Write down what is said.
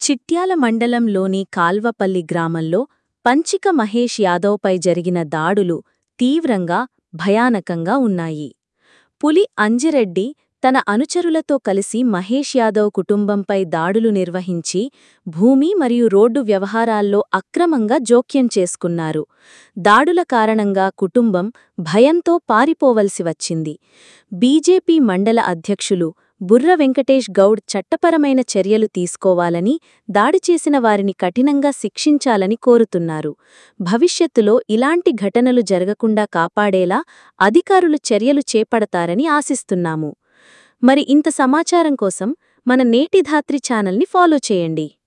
చిట్యాల మండలంలోని కాల్వపల్లి గ్రామంలో పంచిక మహేష్ యాదవ్పై జరిగిన దాడులు తీవ్రంగా భయానకంగా ఉన్నాయి పులి అంజిరెడ్డి తన అనుచరులతో కలిసి మహేష్ యాదవ్ కుటుంబంపై దాడులు నిర్వహించి భూమి మరియు రోడ్డు వ్యవహారాల్లో అక్రమంగా జోక్యం చేసుకున్నారు దాడుల కారణంగా కుటుంబం భయంతో పారిపోవలసి వచ్చింది బీజేపీ మండల అధ్యక్షులు బుర్ర వెంకటేష్ గౌడ్ చట్టపరమైన చర్యలు తీసుకోవాలని దాడి చేసిన వారిని కఠినంగా శిక్షించాలని కోరుతున్నారు భవిష్యత్తులో ఇలాంటి ఘటనలు జరగకుండా కాపాడేలా అధికారులు చర్యలు చేపడతారని ఆశిస్తున్నాము మరి ఇంత సమాచారం కోసం మన నేటి ధాత్రి ఛానల్ని ఫాలో చేయండి